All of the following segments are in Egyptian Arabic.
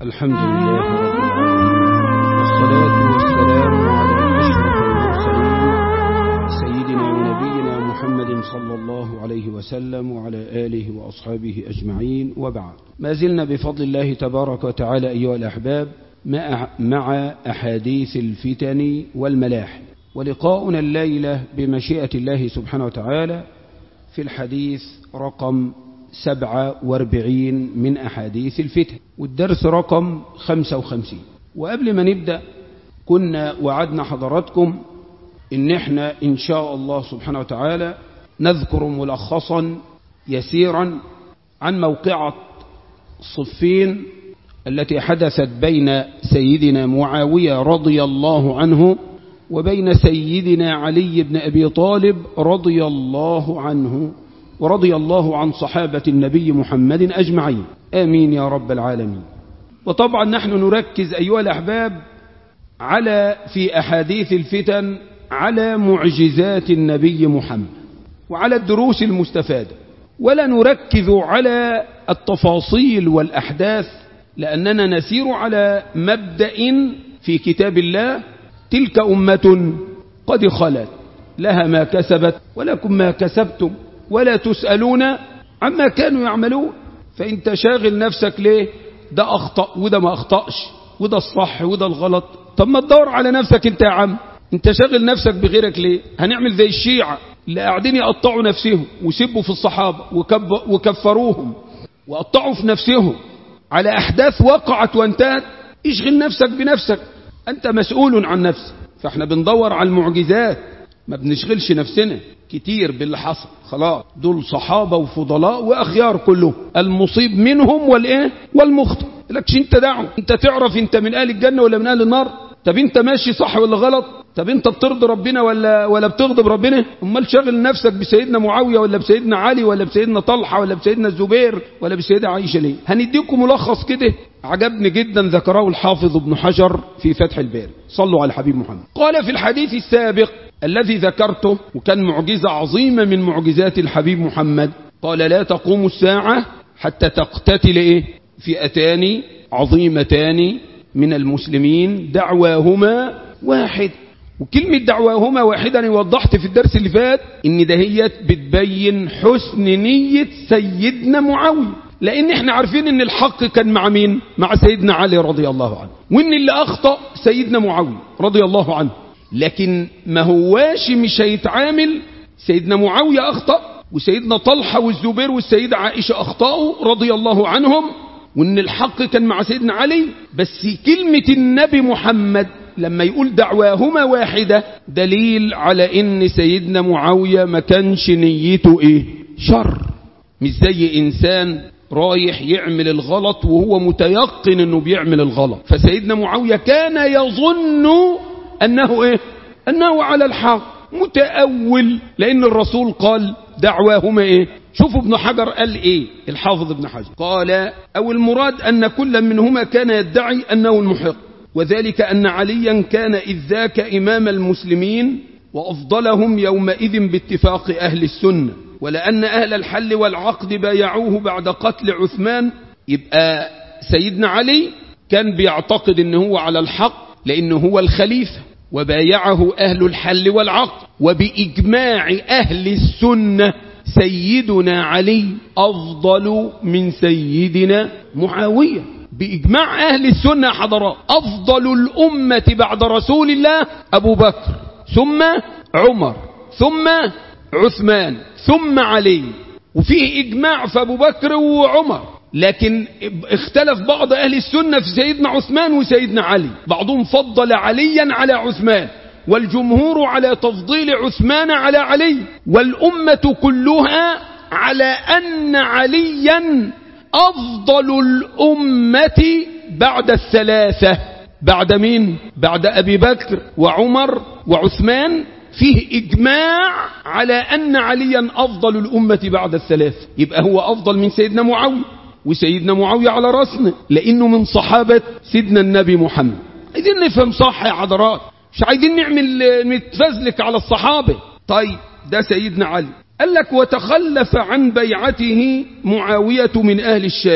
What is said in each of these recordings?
الحمد لله رب العالمين والصلاة والسلام على أشرف المرسلين سيدنا ونبينا محمد صلى الله عليه وسلم وعلى آله وأصحابه أجمعين وبعد ما زلنا بفضل الله تبارك وتعالى أيها الأحباب مع أحاديث الفتن والملاحم ولقاؤنا الليلة بمشيئة الله سبحانه وتعالى في الحديث رقم سبعة واربعين من أحاديث الفتن والدرس رقم خمسة وخمسين وقبل ما نبدأ كنا وعدنا حضراتكم إن احنا إن شاء الله سبحانه وتعالى نذكر ملخصا يسيرا عن موقعة صفين التي حدثت بين سيدنا معاوية رضي الله عنه وبين سيدنا علي بن أبي طالب رضي الله عنه ورضي الله عن صحابة النبي محمد أجمعين آمين يا رب العالمين وطبعا نحن نركز أيها الأحباب على في أحاديث الفتن على معجزات النبي محمد وعلى الدروس المستفادة ولا نركز على التفاصيل والأحداث لأننا نسير على مبدأ في كتاب الله تلك أمة قد خلت لها ما كسبت ولكم ما كسبتم ولا تسألون عما كانوا يعملون فانت شاغل نفسك ليه ده أخطأ وده ما أخطأش وده الصح وده الغلط طب ما تدور على نفسك انت يا عم انت شاغل نفسك بغيرك ليه هنعمل زي الشيعة اللي قاعدين يقطعوا نفسهم وسبوا في الصحابة وكب وكفروهم وقطعوا في نفسهم على أحداث وقعت وانتهت اشغل نفسك بنفسك أنت مسؤول عن نفسك فاحنا بندور على المعجزات ما بنشغلش نفسنا كتير باللي حصل خلاص دول صحابة وفضلاء وأخيار كلهم المصيب منهم والإيه والمخطئ لكش انت دعوه انت تعرف انت من أهل الجنة ولا من أهل النار طب انت ماشي صح ولا غلط طب انت بترضي ربنا ولا ولا بتغضب ربنا امال شاغل نفسك بسيدنا معاويه ولا بسيدنا علي ولا بسيدنا طلحه ولا بسيدنا الزبير ولا بسيدة عائشه ليه هنديكم ملخص كده عجبني جدا ذكره الحافظ ابن حجر في فتح الباري صلوا على حبيب محمد قال في الحديث السابق الذي ذكرته وكان معجزة عظيمة من معجزات الحبيب محمد قال لا تقوم الساعة حتى تقتتل إيه فئتان عظيمتان من المسلمين دعواهما واحد وكلمة دعواهما واحدة أنا وضحت في الدرس اللي فات إن دهيت بتبين حسن نية سيدنا معاوية لأن احنا عارفين إن الحق كان مع مين مع سيدنا علي رضي الله عنه وإن اللي أخطأ سيدنا معاوية رضي الله عنه لكن ما هواش مش هيتعامل سيدنا معاوية أخطأ وسيدنا طلحة والزبير والسيدة عائشة أخطأوا رضي الله عنهم وإن الحق كان مع سيدنا علي بس كلمة النبي محمد لما يقول دعواهما واحدة دليل على إن سيدنا معاوية ما كانش نيته إيه شر مش زي إنسان رايح يعمل الغلط وهو متيقن انه بيعمل الغلط فسيدنا معاوية كان يظن انه ايه انه على الحق متأول لان الرسول قال دعواهما ايه شوفوا ابن حجر قال ايه الحافظ ابن حجر قال او المراد ان كل منهما كان يدعي انه المحق وذلك ان عليا كان اذ ذاك امام المسلمين وافضلهم يومئذ باتفاق اهل السنه ولأن أهل الحل والعقد بايعوه بعد قتل عثمان يبقى سيدنا علي كان بيعتقد أنه هو على الحق لأنه هو الخليفة وبايعه أهل الحل والعقد وبإجماع أهل السنة سيدنا علي أفضل من سيدنا معاوية بإجماع أهل السنة حضرات أفضل الأمة بعد رسول الله أبو بكر ثم عمر ثم عثمان ثم علي وفيه إجماع في أبو بكر وعمر لكن اختلف بعض أهل السنة في سيدنا عثمان وسيدنا علي بعضهم فضل عليا على عثمان والجمهور على تفضيل عثمان على علي والأمة كلها على أن عليا أفضل الأمة بعد الثلاثة بعد مين؟ بعد أبي بكر وعمر وعثمان فيه إجماع على أن عليا أفضل الأمة بعد الثلاث يبقى هو أفضل من سيدنا معاوية وسيدنا معاوية على رأسنا لأنه من صحابة سيدنا النبي محمد عايزين نفهم صح يا حضرات مش عايزين نعمل نتفزلك على الصحابة طيب ده سيدنا علي قال لك وتخلف عن بيعته معاوية من أهل الشام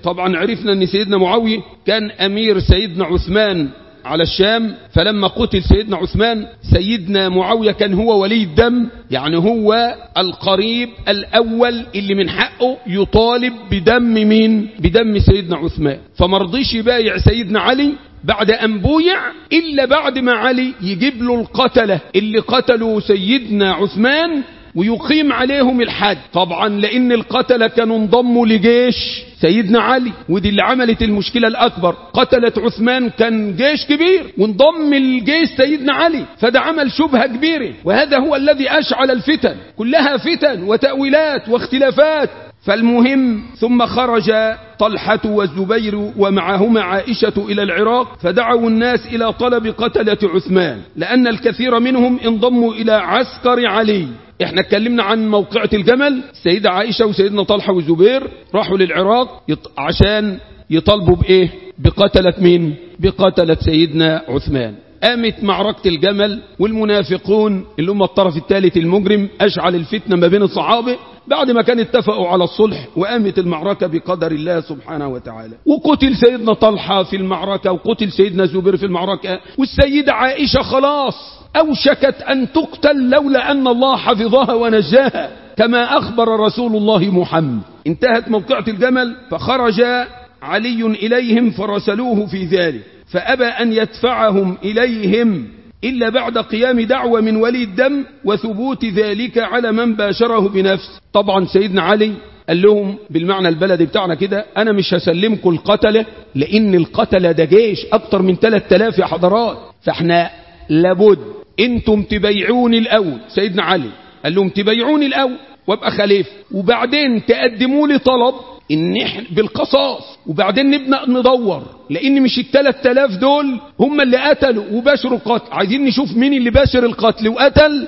طبعا عرفنا ان سيدنا معاوية كان امير سيدنا عثمان على الشام فلما قتل سيدنا عثمان سيدنا معاوية كان هو ولي الدم يعني هو القريب الأول اللي من حقه يطالب بدم مين بدم سيدنا عثمان فمرضيش يبايع سيدنا علي بعد أن بويع إلا بعد ما علي يجيب له القتلة اللي قتلوا سيدنا عثمان ويقيم عليهم الحد طبعا لان القتلة كانوا انضموا لجيش سيدنا علي ودي اللي عملت المشكلة الاكبر قتلت عثمان كان جيش كبير وانضم الجيش سيدنا علي فده عمل شبهة كبيرة وهذا هو الذي اشعل الفتن كلها فتن وتأويلات واختلافات فالمهم ثم خرج طلحة والزبير ومعهما عائشة إلى العراق فدعوا الناس إلى طلب قتلة عثمان لأن الكثير منهم انضموا إلى عسكر علي احنا اتكلمنا عن موقعة الجمل سيدة عائشة وسيدنا طلحة والزبير راحوا للعراق يط... عشان يطالبوا بايه بقتلة مين بقتلة سيدنا عثمان قامت معركة الجمل والمنافقون اللي هم الطرف الثالث المجرم أشعل الفتنة ما بين الصحابة بعد ما كان اتفقوا على الصلح وقامت المعركة بقدر الله سبحانه وتعالى وقتل سيدنا طلحة في المعركة وقتل سيدنا زبير في المعركة والسيدة عائشة خلاص أوشكت أن تقتل لولا أن الله حفظها ونجاها كما أخبر رسول الله محمد انتهت موقعة الجمل فخرج علي إليهم فرسلوه في ذلك فأبى أن يدفعهم إليهم إلا بعد قيام دعوة من ولي الدم وثبوت ذلك على من باشره بنفسه طبعا سيدنا علي قال لهم بالمعنى البلدي بتاعنا كده أنا مش هسلمكم القتلة لأن القتلة ده جيش أكتر من 3000 يا حضرات فاحنا لابد انتم تبيعوني الأول سيدنا علي قال لهم تبيعوني الأول وابقى خليفة وبعدين تقدموا لي طلب ان احنا بالقصاص وبعدين نبدأ ندور لان مش الثلاث تلاف دول هم اللي قتلوا وباشروا القتل عايزين نشوف مين اللي باشر القتل وقتل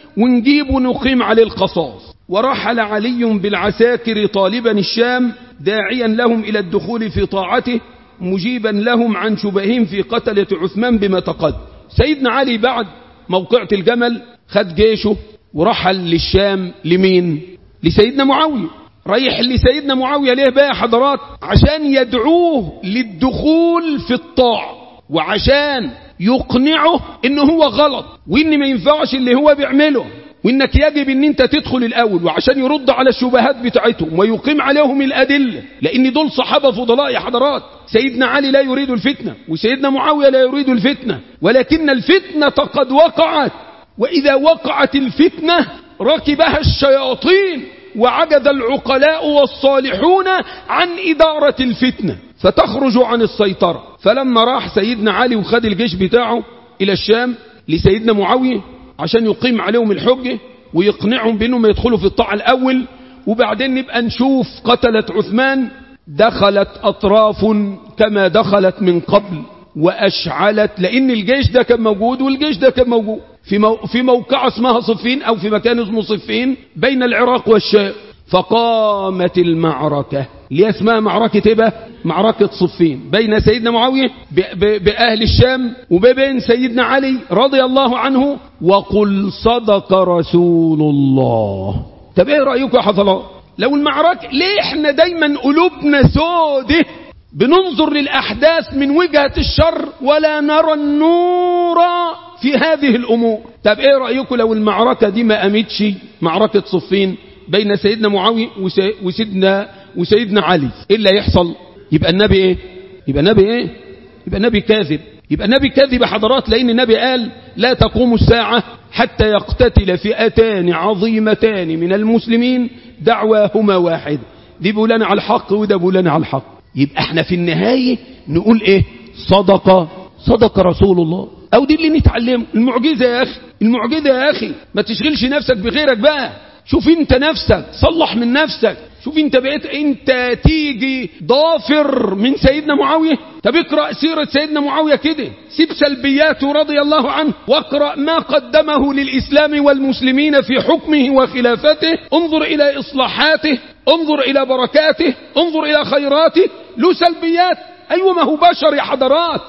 ونجيب ونقيم عليه القصاص ورحل علي بالعساكر طالبا الشام داعيا لهم الى الدخول في طاعته مجيبا لهم عن شبههم في قتلة عثمان بما تقدم سيدنا علي بعد موقعة الجمل خد جيشه ورحل للشام لمين لسيدنا معاوية رايح لسيدنا معاوية ليه بقى حضرات عشان يدعوه للدخول في الطاعة وعشان يقنعه ان هو غلط وان ما ينفعش اللي هو بيعمله وانك يجب ان انت تدخل الاول وعشان يرد على الشبهات بتاعتهم ويقيم عليهم الادله لان دول صحابه فضلاء يا حضرات سيدنا علي لا يريد الفتنه وسيدنا معاويه لا يريد الفتنه ولكن الفتنه قد وقعت واذا وقعت الفتنه ركبها الشياطين وعجز العقلاء والصالحون عن إدارة الفتنة فتخرج عن السيطرة فلما راح سيدنا علي وخد الجيش بتاعه إلى الشام لسيدنا معاوية عشان يقيم عليهم الحجة ويقنعهم بأنهم يدخلوا في الطاعة الأول وبعدين نبقى نشوف قتلة عثمان دخلت أطراف كما دخلت من قبل وأشعلت لأن الجيش ده كان موجود والجيش ده كان موجود في, مو في موقع اسمها صفين أو في مكان اسمه صفين بين العراق والشام فقامت المعركة اللي اسمها معركة ايه بقى معركة صفين بين سيدنا معاوية بأهل الشام وبين سيدنا علي رضي الله عنه وقل صدق رسول الله طب ايه رأيكم يا حضرات لو المعركة ليه احنا دايما قلوبنا سوده بننظر للأحداث من وجهة الشر ولا نرى النور في هذه الأمور طب ايه رأيكم لو المعركة دي ما قامتش معركة صفين بين سيدنا معاوية وسيدنا وسيدنا علي ايه اللي هيحصل يبقى النبي ايه يبقى النبي ايه يبقى النبي كاذب يبقى النبي كاذب حضرات لان النبي قال لا تقوم الساعة حتى يقتتل فئتان عظيمتان من المسلمين دعواهما واحد دي بيقولنا على الحق وده بيقولنا على الحق يبقى احنا في النهاية نقول ايه صدق صدق رسول الله او دي اللي نتعلمه المعجزة يا اخي المعجزة يا اخي ما تشغلش نفسك بغيرك بقى شوف انت نفسك صلح من نفسك شوف انت بقيت انت تيجي ضافر من سيدنا معاوية طب اقرأ سيرة سيدنا معاوية كده سيب سلبياته رضي الله عنه واقرأ ما قدمه للإسلام والمسلمين في حكمه وخلافته انظر إلى إصلاحاته انظر إلى بركاته انظر إلى خيراته له سلبيات أيوة ما هو بشر يا حضرات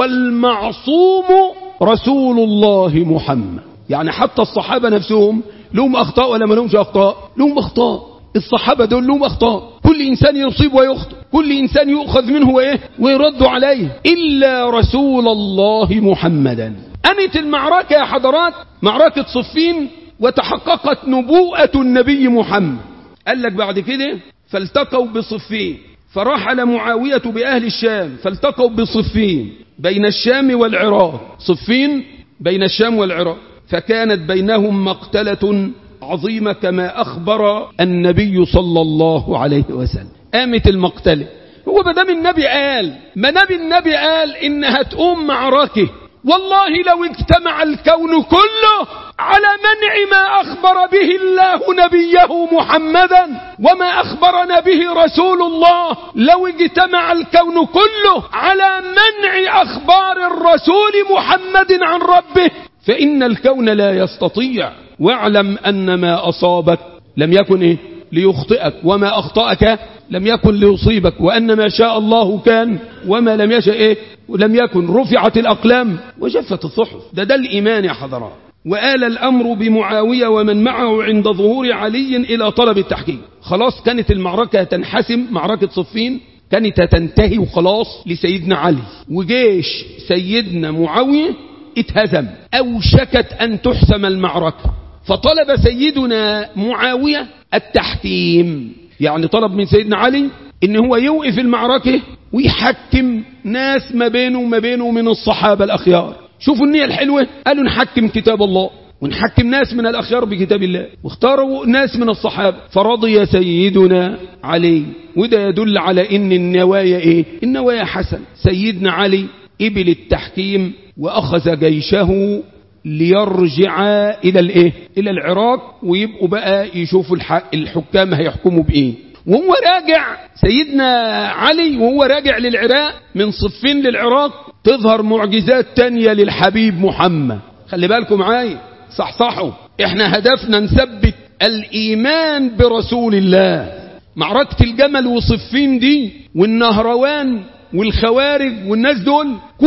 والمعصوم رسول الله محمد يعني حتى الصحابة نفسهم لهم أخطاء ولا ما لهمش أخطاء لهم أخطاء الصحابة دول لهم أخطاء كل إنسان يصيب ويخطئ كل إنسان يؤخذ منه وإيه ويرد عليه إلا رسول الله محمدا قامت المعركة يا حضرات معركة صفين وتحققت نبوءة النبي محمد قال لك بعد كده فالتقوا بصفين فرحل معاوية بأهل الشام فالتقوا بصفين بين الشام والعراق صفين بين الشام والعراق فكانت بينهم مقتلة عظيمة كما أخبر النبي صلى الله عليه وسلم قامت المقتلة هو ما دام النبي قال ما دام النبي قال إنها تقوم معركة والله لو اجتمع الكون كله على منع ما أخبر به الله نبيه محمدا وما أخبرنا به رسول الله لو اجتمع الكون كله على منع أخبار الرسول محمد عن ربه فإن الكون لا يستطيع واعلم أن ما أصابك لم يكن إيه ليخطئك وما أخطأك لم يكن ليصيبك وأن ما شاء الله كان وما لم يشاء إيه ولم يكن رفعت الأقلام وجفت الصحف ده ده الإيمان يا حضرات وآل الأمر بمعاوية ومن معه عند ظهور علي إلى طلب التحكيم خلاص كانت المعركة تنحسم معركة صفين كانت تنتهي وخلاص لسيدنا علي وجيش سيدنا معاوية اتهزم أوشكت أن تحسم المعركة فطلب سيدنا معاوية التحكيم يعني طلب من سيدنا علي ان هو يوقف المعركة ويحكم ناس ما بينه وما بينه من الصحابة الأخيار شوفوا النية الحلوة قالوا نحكم كتاب الله ونحكم ناس من الأخيار بكتاب الله واختاروا ناس من الصحابة فرضي سيدنا علي وده يدل على ان النوايا ايه النوايا حسن سيدنا علي قبل التحكيم وأخذ جيشه ليرجع إلى الإيه؟ إلى العراق ويبقوا بقى يشوفوا الحكام هيحكموا بإيه وهو راجع سيدنا علي وهو راجع للعراق من صفين للعراق تظهر معجزات تانية للحبيب محمد خلي بالكم معايا صحصحوا احنا هدفنا نثبت الإيمان برسول الله معركة الجمل وصفين دي والنهروان والخوارج والناس دول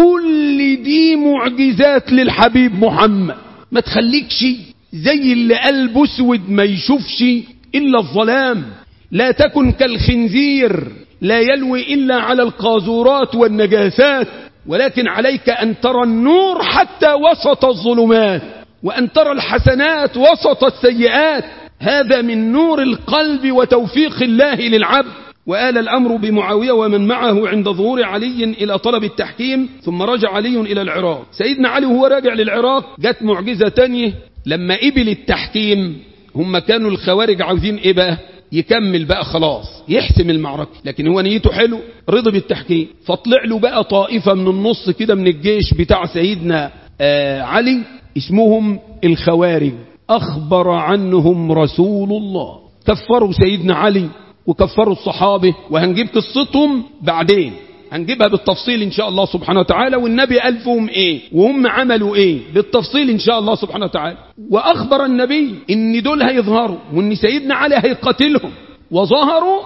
كل دي معجزات للحبيب محمد ما تخليكش زي اللي قلبه اسود ما يشوفش إلا الظلام لا تكن كالخنزير لا يلوي إلا على القاذورات والنجاسات ولكن عليك أن ترى النور حتى وسط الظلمات وأن ترى الحسنات وسط السيئات هذا من نور القلب وتوفيق الله للعبد وآل الأمر بمعاوية ومن معه عند ظهور علي إلى طلب التحكيم ثم رجع علي إلى العراق سيدنا علي وهو راجع للعراق جت معجزة تانية لما قبل التحكيم هم كانوا الخوارج عاوزين إيه بقى يكمل بقى خلاص يحسم المعركة لكن هو نيته حلو رضي بالتحكيم فطلع له بقى طائفة من النص كده من الجيش بتاع سيدنا آه علي اسمهم الخوارج أخبر عنهم رسول الله كفروا سيدنا علي وكفروا الصحابة وهنجيب قصتهم بعدين هنجيبها بالتفصيل إن شاء الله سبحانه وتعالى والنبي قال فيهم إيه وهم عملوا إيه بالتفصيل إن شاء الله سبحانه وتعالى وأخبر النبي إن دول هيظهروا وإن سيدنا علي هيقتلهم وظهروا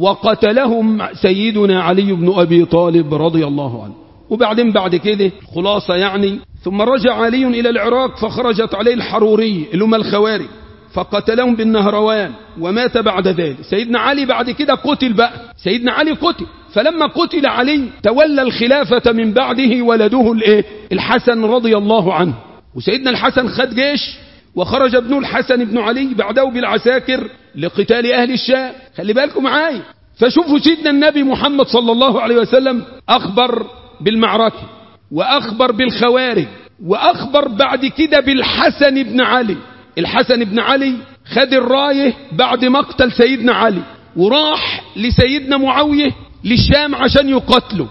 وقتلهم سيدنا علي بن أبي طالب رضي الله عنه وبعدين بعد كده خلاصة يعني ثم رجع علي إلى العراق فخرجت عليه الحروري اللي هم الخوارج فقتلهم بالنهروان ومات بعد ذلك سيدنا علي بعد كده قتل بقى سيدنا علي قتل فلما قتل علي تولى الخلافة من بعده ولده الايه الحسن رضي الله عنه وسيدنا الحسن خد جيش وخرج ابنه الحسن بن علي بعده بالعساكر لقتال أهل الشام خلي بالكم معايا فشوفوا سيدنا النبي محمد صلى الله عليه وسلم أخبر بالمعركة وأخبر بالخوارج وأخبر بعد كده بالحسن بن علي الحسن بن علي خد الراية بعد مقتل سيدنا علي وراح لسيدنا معاوية للشام عشان يقتله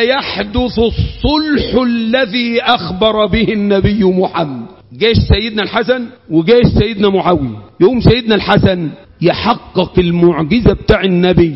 فيحدث الصلح الذي أخبر به النبي محمد جيش سيدنا الحسن وجيش سيدنا معاوية يوم سيدنا الحسن يحقق المعجزة بتاع النبي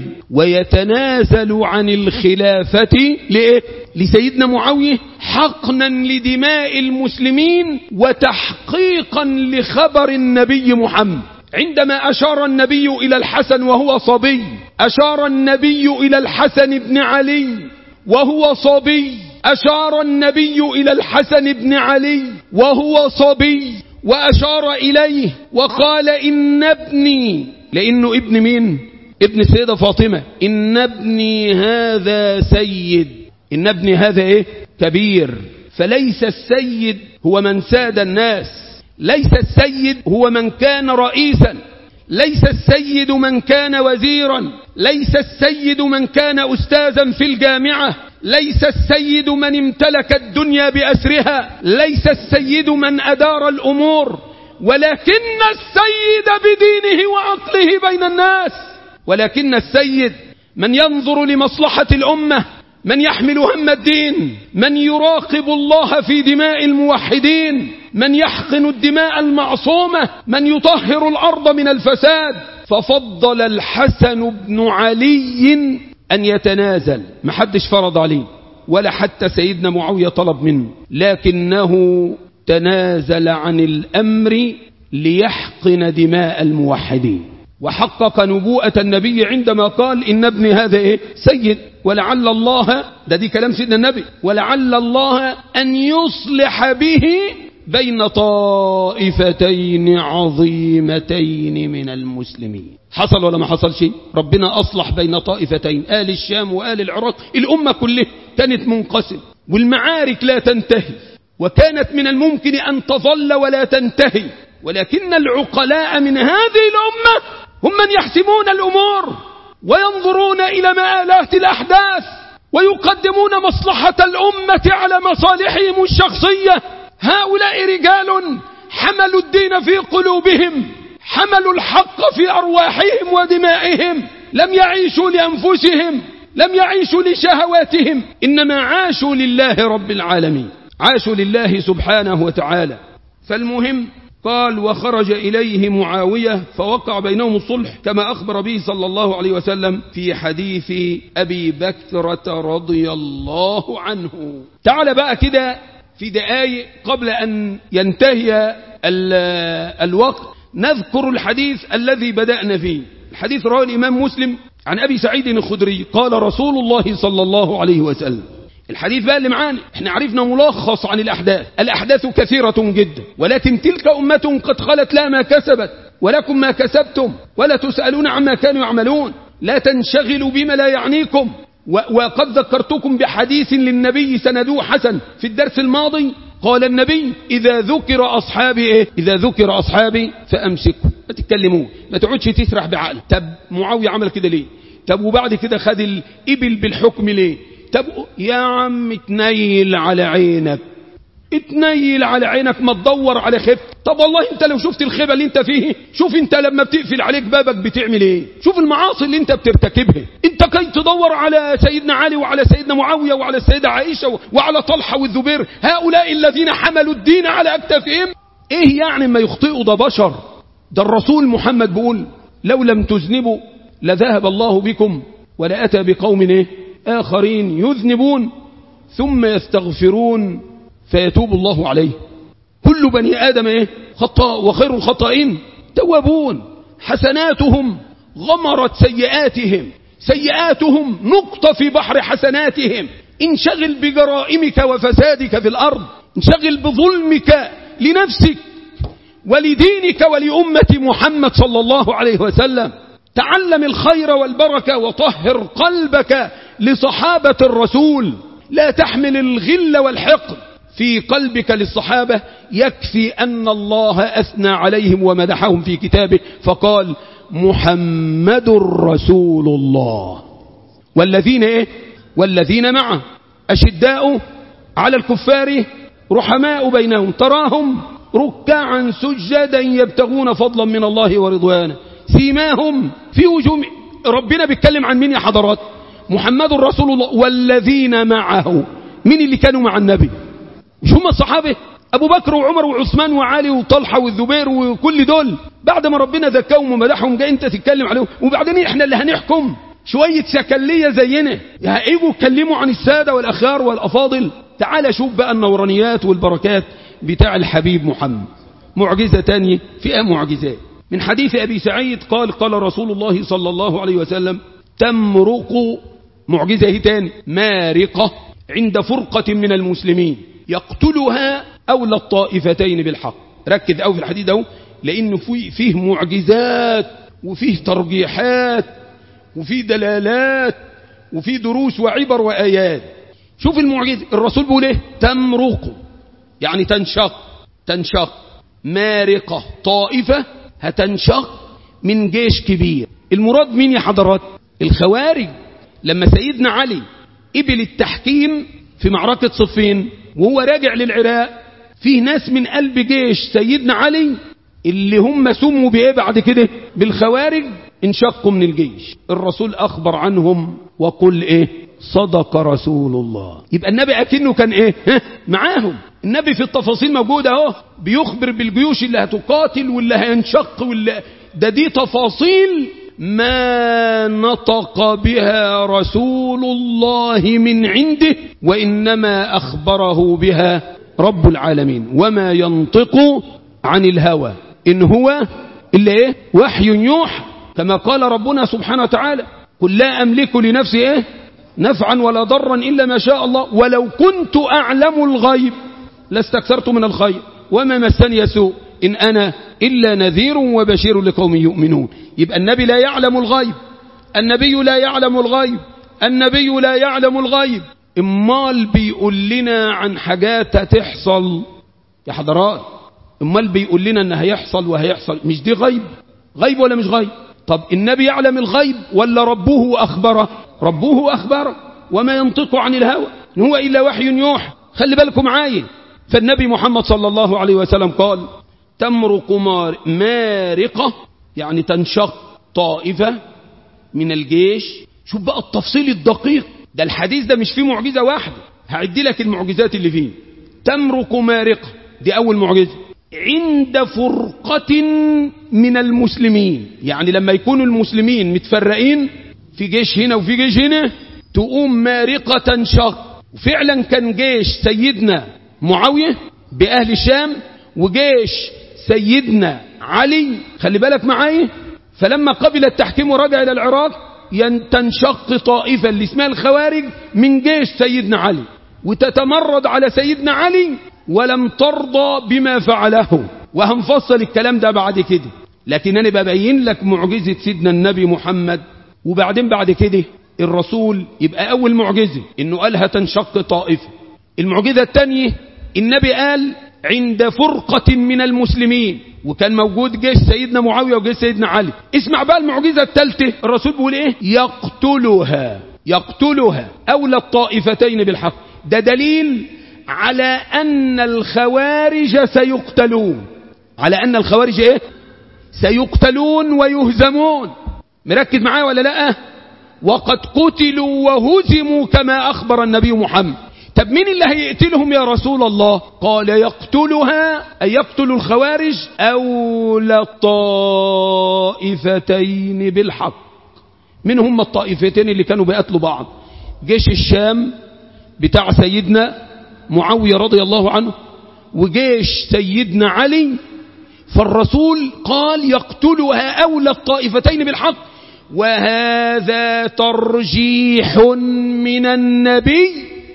ويتنازل عن الخلافة لإيه؟ لسيدنا معاوية حقنا لدماء المسلمين وتحقيقا لخبر النبي محمد عندما أشار النبي إلى الحسن وهو صبي أشار النبي إلى الحسن بن علي وهو صبي أشار النبي إلى الحسن بن علي وهو صبي وأشار إليه وقال إن ابني لأنه ابن مين ابن السيدة فاطمة إن ابني هذا سيد إن ابني هذا إيه كبير فليس السيد هو من ساد الناس ليس السيد هو من كان رئيسا ليس السيد من كان وزيرا ليس السيد من كان أستاذا في الجامعة ليس السيد من امتلك الدنيا بأسرها ليس السيد من أدار الأمور ولكن السيد بدينه وعقله بين الناس ولكن السيد من ينظر لمصلحة الأمة من يحمل هم الدين من يراقب الله في دماء الموحدين من يحقن الدماء المعصومة من يطهر الأرض من الفساد ففضل الحسن بن علي أن يتنازل ما حدش فرض عليه ولا حتى سيدنا معاوية طلب منه لكنه تنازل عن الأمر ليحقن دماء الموحدين وحقق نبوءة النبي عندما قال إن ابني هذا إيه سيد ولعل الله ده دي كلام سيدنا النبي ولعل الله أن يصلح به بين طائفتين عظيمتين من المسلمين حصل ولا ما حصل شيء ربنا أصلح بين طائفتين آل الشام وآل العراق الأمة كلها كانت منقسم والمعارك لا تنتهي وكانت من الممكن أن تظل ولا تنتهي ولكن العقلاء من هذه الأمة هم من يحسمون الأمور وينظرون إلى مآلات الأحداث ويقدمون مصلحة الأمة على مصالحهم الشخصية هؤلاء رجال حملوا الدين في قلوبهم حملوا الحق في أرواحهم ودمائهم لم يعيشوا لأنفسهم لم يعيشوا لشهواتهم إنما عاشوا لله رب العالمين عاشوا لله سبحانه وتعالى فالمهم قال وخرج إليه معاوية فوقع بينهم الصلح كما أخبر به صلى الله عليه وسلم في حديث أبي بكرة رضي الله عنه تعال بقى كده في دقائق قبل أن ينتهي الوقت نذكر الحديث الذي بدأنا فيه الحديث رواه الإمام مسلم عن أبي سعيد الخدري قال رسول الله صلى الله عليه وسلم الحديث بقى اللي معانا احنا عرفنا ملخص عن الأحداث الأحداث كثيرة جدا ولكن تلك أمة قد خلت لا ما كسبت ولكم ما كسبتم ولا تسألون عما كانوا يعملون لا تنشغلوا بما لا يعنيكم وقد ذكرتكم بحديث للنبي سندوه حسن في الدرس الماضي قال النبي إذا ذكر أصحابي إيه؟ إذا ذكر أصحابي فأمسكوا ما تتكلموا ما تقعدش تسرح بعقل طب معاوية عمل كده ليه طب وبعد كده خد الإبل بالحكم ليه طب يا عم اتنيل على عينك اتنيل على عينك ما تدور على خيب طب والله انت لو شفت الخيبة اللي انت فيه شوف انت لما بتقفل عليك بابك بتعمل ايه شوف المعاصي اللي انت بترتكبها انت كي تدور على سيدنا علي وعلى سيدنا معاوية وعلى السيدة عائشة وعلى طلحة والزبير هؤلاء الذين حملوا الدين على اكتافهم ايه يعني ما يخطئوا ده بشر ده الرسول محمد بيقول لو لم تذنبوا لذهب الله بكم ولأتى بقوم ايه آخرين يذنبون ثم يستغفرون فيتوب الله عليه كل بني آدم إيه؟ خطاء وخير الخطائين توابون حسناتهم غمرت سيئاتهم سيئاتهم نقطة في بحر حسناتهم انشغل بجرائمك وفسادك في الأرض انشغل بظلمك لنفسك ولدينك ولأمة محمد صلى الله عليه وسلم تعلم الخير والبركة وطهر قلبك لصحابة الرسول لا تحمل الغل والحقد في قلبك للصحابة يكفي أن الله أثنى عليهم ومدحهم في كتابه فقال محمد رسول الله والذين إيه والذين معه أشداء على الكفار رحماء بينهم تراهم ركعا سجدا يبتغون فضلا من الله ورضوانه سيماهم في وجوه ربنا بيتكلم عن مين يا حضرات محمد رسول الله والذين معه مين اللي كانوا مع النبي مش هم الصحابة أبو بكر وعمر وعثمان وعلي وطلحة والزبير وكل دول بعد ما ربنا ذكاهم ومدحهم جاي انت تتكلم عليهم وبعدين احنا اللي هنحكم شوية سكلية زينا يجوا يتكلموا عن السادة والأخيار والأفاضل تعال شوف بقى النورانيات والبركات بتاع الحبيب محمد معجزة تانية فئة معجزات من حديث أبي سعيد قال قال رسول الله صلى الله عليه وسلم تمرق معجزة تاني مارقة عند فرقة من المسلمين يقتلها أولى الطائفتين بالحق ركز أو في الحديث ده لأنه فيه معجزات وفيه ترجيحات وفي دلالات وفي دروس وعبر وآيات شوف المعجزة الرسول بيقول ايه تمرق يعني تنشق تنشق مارقة طائفة هتنشق من جيش كبير المراد مين يا حضرات الخوارج لما سيدنا علي قبل التحكيم في معركة صفين وهو راجع للعراق فيه ناس من قلب جيش سيدنا علي اللي هم سموا بايه بعد كده بالخوارج انشقوا من الجيش الرسول اخبر عنهم وقل ايه صدق رسول الله يبقى النبي اكنه كان ايه ها؟ معاهم النبي في التفاصيل موجود اهو بيخبر بالجيوش اللي هتقاتل واللي هينشق واللي ده دي تفاصيل ما نطق بها رسول الله من عنده وإنما أخبره بها رب العالمين وما ينطق عن الهوى إن هو إلا إيه وحي يوحى كما قال ربنا سبحانه وتعالى قل لا أملك لنفسي إيه نفعا ولا ضرا إلا ما شاء الله ولو كنت أعلم الغيب لاستكثرت من الخير وما مسني سوء إن أنا إلا نذير وبشير لقوم يؤمنون يبقى النبي لا يعلم الغيب النبي لا يعلم الغيب النبي لا يعلم الغيب امال بيقول لنا عن حاجات هتحصل يا حضرات امال بيقول لنا ان هيحصل وهيحصل مش دي غيب غيب ولا مش غيب طب النبي يعلم الغيب ولا ربه أخبره ربه أخبره وما ينطق عن الهوى إن هو إلا وحي يوحى خلي بالكم معايا فالنبي محمد صلى الله عليه وسلم قال تمرق مار مارقة يعني تنشق طائفة من الجيش شوف بقى التفصيل الدقيق ده الحديث ده مش فيه معجزة واحدة هعدي لك المعجزات اللي فيه تمرق مارقة دي أول معجزة عند فرقة من المسلمين يعني لما يكونوا المسلمين متفرقين في جيش هنا وفي جيش هنا تقوم مارقة تنشق وفعلا كان جيش سيدنا معاوية بأهل الشام وجيش سيدنا علي خلي بالك معايا فلما قبل التحكيم ورجع إلى العراق تنشق طائفة اللي اسمها الخوارج من جيش سيدنا علي وتتمرد على سيدنا علي ولم ترضى بما فعله وهنفصل الكلام ده بعد كده لكن أنا ببين لك معجزة سيدنا النبي محمد وبعدين بعد كده الرسول يبقى أول معجزة إنه قال هتنشق طائفة المعجزة الثانية النبي قال عند فرقة من المسلمين وكان موجود جيش سيدنا معاوية وجيش سيدنا علي اسمع بقى المعجزة الثالثة الرسول بيقول ايه يقتلها يقتلها أولى الطائفتين بالحق ده دليل على أن الخوارج سيقتلون على أن الخوارج ايه سيقتلون ويهزمون مركز معايا ولا لا وقد قتلوا وهزموا كما أخبر النبي محمد طب مين اللي هيقتلهم يا رسول الله قال يقتلها أي يقتل الخوارج أولى الطائفتين بالحق من هم الطائفتين اللي كانوا بيقتلوا بعض جيش الشام بتاع سيدنا معاوية رضي الله عنه وجيش سيدنا علي فالرسول قال يقتلها أولى الطائفتين بالحق وهذا ترجيح من النبي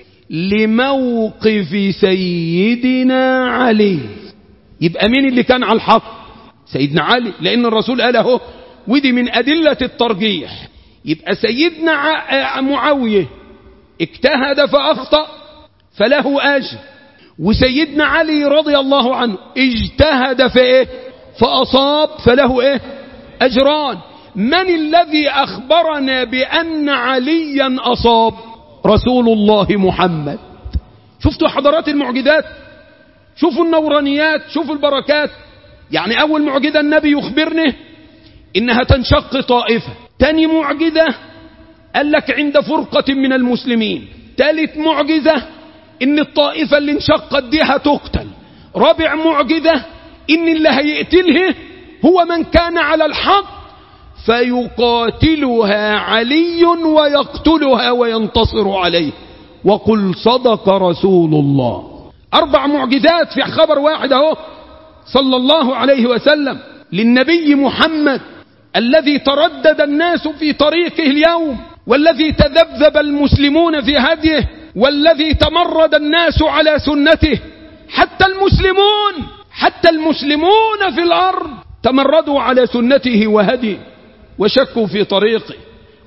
لموقف سيدنا علي يبقى مين اللي كان على الحق سيدنا علي لأن الرسول قال اهو ودي من أدلة الترجيح يبقى سيدنا معاوية اجتهد فأخطأ فله أجر وسيدنا علي رضي الله عنه اجتهد في ايه فأصاب فله ايه أجران من الذي أخبرنا بأن عليا أصاب رسول الله محمد شفتوا حضرات المعجزات شوفوا النورانيات شوفوا البركات يعني أول معجزة النبي يخبرنا إنها تنشق طائفة تاني معجزة قال لك عند فرقة من المسلمين ثالث معجزة إن الطائفة اللي انشقت دي هتقتل رابع معجزة إن اللي هيقتله هو من كان على الحق فيقاتلها علي ويقتلها وينتصر عليه وقل صدق رسول الله أربع معجزات في خبر واحد اهو صلى الله عليه وسلم للنبي محمد الذي تردد الناس في طريقه اليوم والذي تذبذب المسلمون في هديه والذي تمرد الناس على سنته حتى المسلمون حتى المسلمون في الأرض تمردوا على سنته وهديه وشكوا في طريقه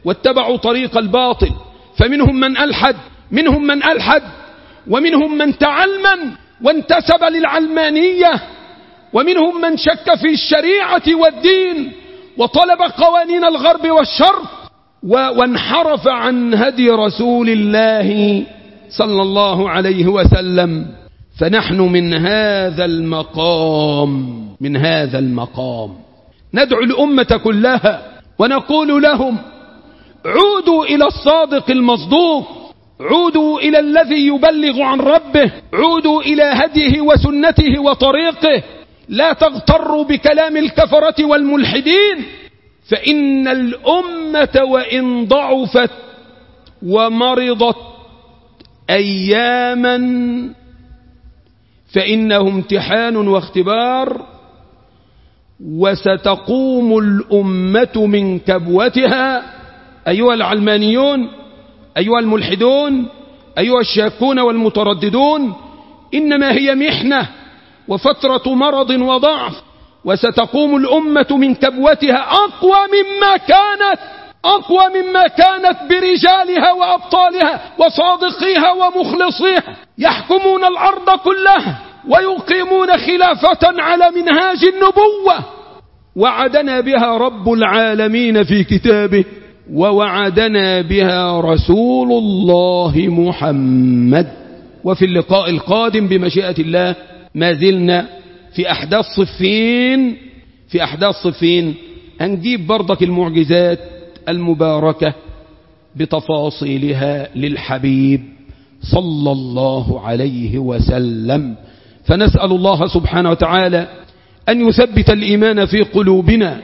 واتبعوا طريق الباطل فمنهم من ألحد منهم من ألحد ومنهم من تعلمن وانتسب للعلمانية ومنهم من شك في الشريعة والدين وطلب قوانين الغرب والشرق وانحرف عن هدي رسول الله صلى الله عليه وسلم فنحن من هذا المقام من هذا المقام ندعو الأمة كلها ونقول لهم عودوا إلى الصادق المصدوق عودوا إلى الذي يبلغ عن ربه عودوا إلى هديه وسنته وطريقه لا تغتروا بكلام الكفرة والملحدين فإن الأمة وإن ضعفت ومرضت أياما فإنه امتحان واختبار وستقوم الأمة من كبوتها أيها العلمانيون أيها الملحدون أيها الشاكون والمترددون إنما هي محنة وفترة مرض وضعف وستقوم الأمة من كبوتها أقوى مما كانت أقوى مما كانت برجالها وأبطالها وصادقيها ومخلصيها يحكمون الأرض كلها ويقيمون خلافة على منهاج النبوة وعدنا بها رب العالمين في كتابه ووعدنا بها رسول الله محمد وفي اللقاء القادم بمشيئة الله ما زلنا في أحداث صفين في أحداث صفين هنجيب برضك المعجزات المباركة بتفاصيلها للحبيب صلى الله عليه وسلم فنسأل الله سبحانه وتعالى أن يثبت الإيمان في قلوبنا